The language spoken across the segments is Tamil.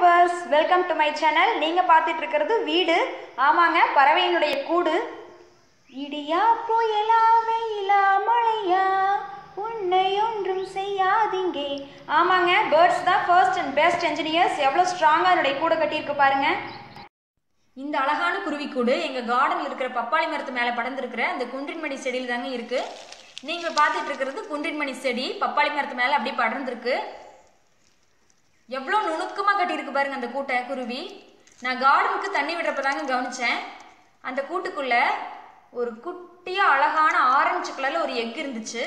viewers welcome to my channel நீங்கள் பார்த்துட்டு இருக்கிறது வீடு ஆமாங்க பறவையினுடைய கூடு இடியா புயலா வெயிலா மழையா உன்னை ஒன்றும் செய்யாதீங்கே ஆமாங்க பேர்ட்ஸ் தான் ஃபர்ஸ்ட் அண்ட் பெஸ்ட் என்ஜினியர்ஸ் எவ்வளோ ஸ்ட்ராங்காக என்னுடைய கூடை கட்டியிருக்கு பாருங்க இந்த அழகான குருவிக்கூடு எங்கள் கார்டனில் இருக்கிற பப்பாளி மரத்து மேலே படர்ந்துருக்கிற அந்த குன்றின்மணி செடியில் தாங்க இருக்குது நீங்கள் பார்த்துட்டு இருக்கிறது குன்றின்மணி செடி பப்பாளி மரத்து மேலே அப்படியே படர்ந்துருக்கு எவ்வளோ நுணுக்கமாக கட்டியிருக்கு பாருங்க அந்த கூட்டை குருவி நான் கார்டனுக்கு தண்ணி விடுறப்ப தாங்க கவனிச்சேன் அந்த கூட்டுக்குள்ள ஒரு குட்டியாக அழகான ஆரஞ்சு கலரில் ஒரு எக் இருந்துச்சு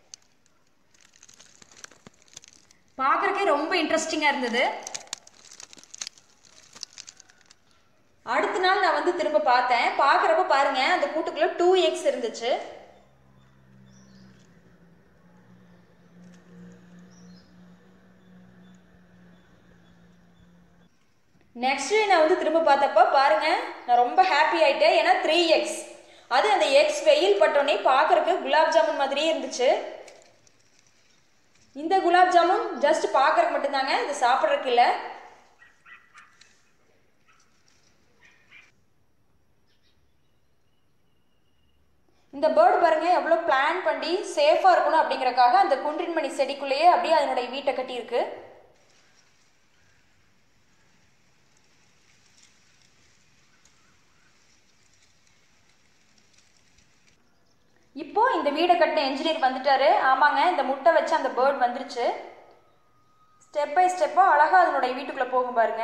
பார்க்குறக்கே ரொம்ப இன்ட்ரெஸ்டிங்காக இருந்தது அடுத்த நாள் நான் வந்து திரும்ப பார்த்தேன் பார்க்குறப்ப பாருங்க அந்த கூட்டுக்குள்ள டூ எக்ஸ் இருந்துச்சு நெக்ஸ்ட் டே நான் வந்து திரும்ப பார்த்தப்ப பாருங்க நான் ரொம்ப ஹாப்பி ஆயிட்டேன் ஏன்னா த்ரீ எக்ஸ் அது அந்த எக்ஸ் வெயில் பட்டோடனே பார்க்கறக்கு குலாப் ஜாமுன் மாதிரியே இருந்துச்சு இந்த குலாப் ஜாமுன் ஜஸ்ட் பார்க்கறக்கு மட்டும்தாங்க இது சாப்பிட்றதுக்கு இல்லை இந்த பேர்டு பாருங்க எவ்வளோ பிளான் பண்ணி சேஃபாக இருக்கணும் அப்படிங்கறக்காக அந்த குன்றின்மணி செடிக்குள்ளேயே அப்படியே அதனுடைய வீட்டை கட்டியிருக்கு இப்போ இந்த வீடை கட்டின என்ஜினியர் வந்துட்டாரு ஆமாங்க இந்த முட்டை வச்சு அந்த பேர்ட் வந்துருச்சு ஸ்டெப் பை ஸ்டெப்பாக அழகாக அதனுடைய வீட்டுக்குள்ளே போகும் பாருங்க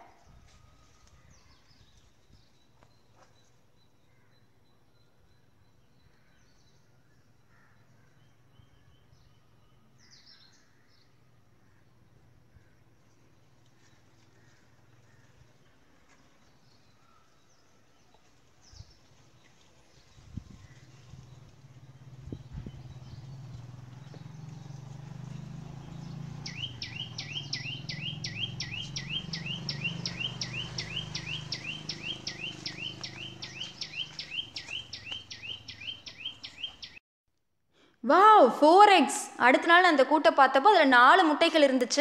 வாவ் ஃபோர் எக்ஸ் அடுத்த நாள் அந்த கூட்டை பார்த்தப்போ அதில் நாலு முட்டைகள் இருந்துச்சு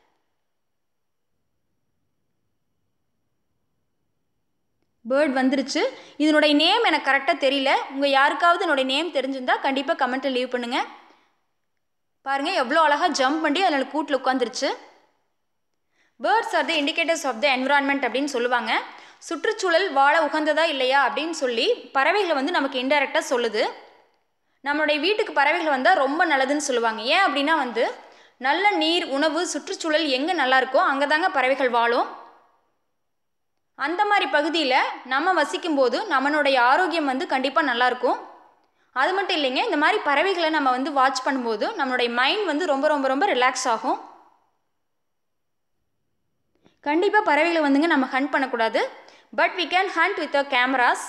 பேர்ட் வந்துருச்சு இதனுடைய நேம் எனக்கு கரெக்டாக தெரியல உங்கள் யாருக்காவது என்னுடைய நேம் தெரிஞ்சிருந்தா கண்டிப்பாக கமெண்ட்டில் லீவ் பண்ணுங்கள் பாருங்கள் எவ்வளோ அழகாக ஜம்ப் பண்ணி அதில் கூட்டில் உட்காந்துருச்சு birds are the indicators of the environment அப்படின்னு சொல்லுவாங்க சுற்றுச்சூழல் வாழ உகந்ததா இல்லையா அப்படின்னு சொல்லி பறவைகளை வந்து நமக்கு இன்டெரக்டாக சொல்லுது நம்மளுடைய வீட்டுக்கு பறவைகள் வந்தால் ரொம்ப நல்லதுன்னு சொல்லுவாங்க ஏன் அப்படின்னா வந்து நல்ல நீர் உணவு சுற்றுச்சூழல் எங்கே நல்லா இருக்கோ அங்கே தாங்க பறவைகள் வாழும் அந்த மாதிரி பகுதியில் நம்ம வசிக்கும் போது நம்மளுடைய ஆரோக்கியம் வந்து கண்டிப்பாக நல்லாயிருக்கும் அது மட்டும் இல்லைங்க இந்த மாதிரி பறவைகளை நம்ம வந்து வாட்ச் பண்ணும்போது நம்மளுடைய மைண்ட் வந்து ரொம்ப ரொம்ப ரொம்ப ரிலாக்ஸ் ஆகும் கண்டிப்பாக பறவைகளை வந்துங்க நம்ம ஹண்ட் பண்ணக்கூடாது but we can hunt with a cameras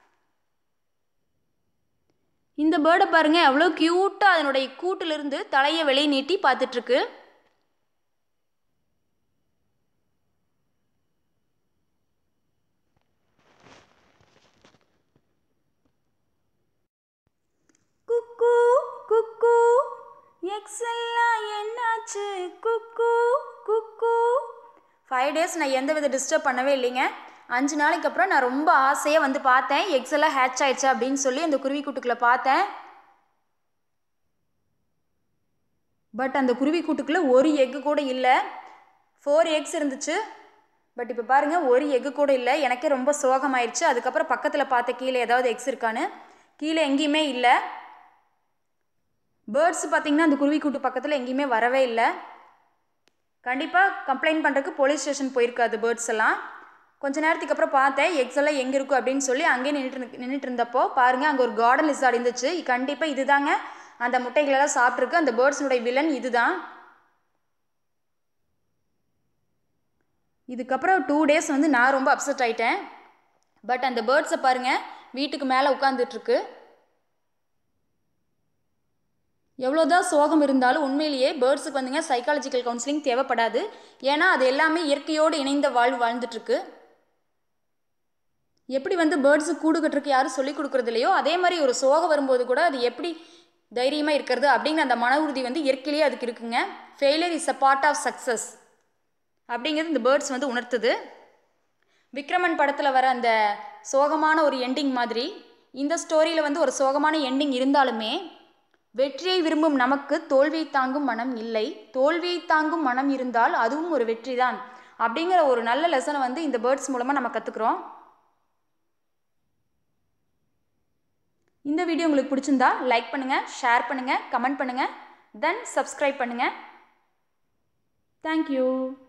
இந்த பேர்டை பாருங்க எவ்வளோ க்யூட்டாக அதனுடைய கூட்டிலிருந்து தலையை வெளியே நீட்டி பார்த்துட்ருக்கு குக்கு குக்கு எக்ஸ் எல்லாம் என்னாச்சு குக்கு குக்கு ஃபைவ் டேஸ் நான் எந்த வித டிஸ்டர்ப் பண்ணவே இல்லைங்க அஞ்சு நாளைக்கு அப்புறம் நான் ரொம்ப ஆசையாக வந்து பார்த்தேன் எக்ஸ் எல்லாம் ஹேட்ச் ஆயிடுச்சு அப்படின்னு சொல்லி அந்த குருவி கூட்டுக்குள்ளே பார்த்தேன் பட் அந்த குருவி கூட்டுக்குள்ளே ஒரு எக்கு கூட இல்லை ஃபோர் எக்ஸ் இருந்துச்சு பட் இப்போ பாருங்கள் ஒரு எக்கு கூட இல்லை எனக்கே ரொம்ப சோகமாயிருச்சு அதுக்கப்புறம் பக்கத்தில் பார்த்த கீழே ஏதாவது எக்ஸ் இருக்கான்னு கீழே எங்கேயுமே இல்லை பேர்ட்ஸ் பார்த்திங்கன்னா அந்த குருவி கூட்டு பக்கத்தில் எங்கேயுமே வரவே இல்லை கண்டிப்பாக கம்ப்ளைண்ட் பண்ணுறதுக்கு போலீஸ் ஸ்டேஷன் போயிருக்காது பேர்ட்ஸ் எல்லாம் கொஞ்ச நேரத்துக்கு அப்புறம் பார்த்தேன் எக்ஸ் எல்லாம் எங்கே இருக்கும் அப்படின்னு சொல்லி அங்கேயே நின்றுட்டு நின்றுட்டு இருந்தப்போ பாருங்கள் அங்கே ஒரு கார்டன் லிசார்ட் இருந்துச்சு கண்டிப்பாக இதுதாங்க அந்த முட்டைகளெல்லாம் சாப்பிட்ருக்கு அந்த பேர்ட்ஸினுடைய வில்லன் இதுதான் இதுக்கப்புறம் டூ டேஸ் வந்து நான் ரொம்ப அப்செட் ஆயிட்டேன் பட் அந்த பேர்ட்ஸை பாருங்கள் வீட்டுக்கு மேலே உட்காந்துட்ருக்கு எவ்வளோதான் சோகம் இருந்தாலும் உண்மையிலேயே பேர்ட்ஸுக்கு வந்துங்க சைக்காலஜிக்கல் கவுன்சிலிங் தேவைப்படாது ஏன்னா அது எல்லாமே இயற்கையோடு இணைந்த வாழ்வு வாழ்ந்துட்டுருக்கு எப்படி வந்து பேர்ட்ஸு கூடு கட்டுறதுக்கு யாரும் சொல்லிக் கொடுக்குறது இல்லையோ அதே மாதிரி ஒரு சோகம் வரும்போது கூட அது எப்படி தைரியமாக இருக்கிறது அப்படிங்கிற அந்த மன உறுதி வந்து இயற்கையிலேயே அதுக்கு இருக்குங்க failure is a part of success அப்படிங்கிறது இந்த பேர்ட்ஸ் வந்து உணர்த்துது விக்ரமன் படத்தில் வர அந்த சோகமான ஒரு எண்டிங் மாதிரி இந்த ஸ்டோரியில் வந்து ஒரு சோகமான எண்டிங் இருந்தாலுமே வெற்றியை விரும்பும் நமக்கு தோல்வியை தாங்கும் மனம் இல்லை தோல்வியை தாங்கும் மனம் இருந்தால் அதுவும் ஒரு வெற்றி தான் அப்படிங்கிற ஒரு நல்ல லெசனை வந்து இந்த பேர்ட்ஸ் மூலமாக நம்ம கற்றுக்குறோம் இந்த வீடியோ உங்களுக்கு பிடிச்சிருந்தா லைக் பண்ணுங்கள் ஷேர் பண்ணுங்கள் கமெண்ட் பண்ணுங்கள் தென் சப்ஸ்கிரைப் பண்ணுங்கள் தேங்க்யூ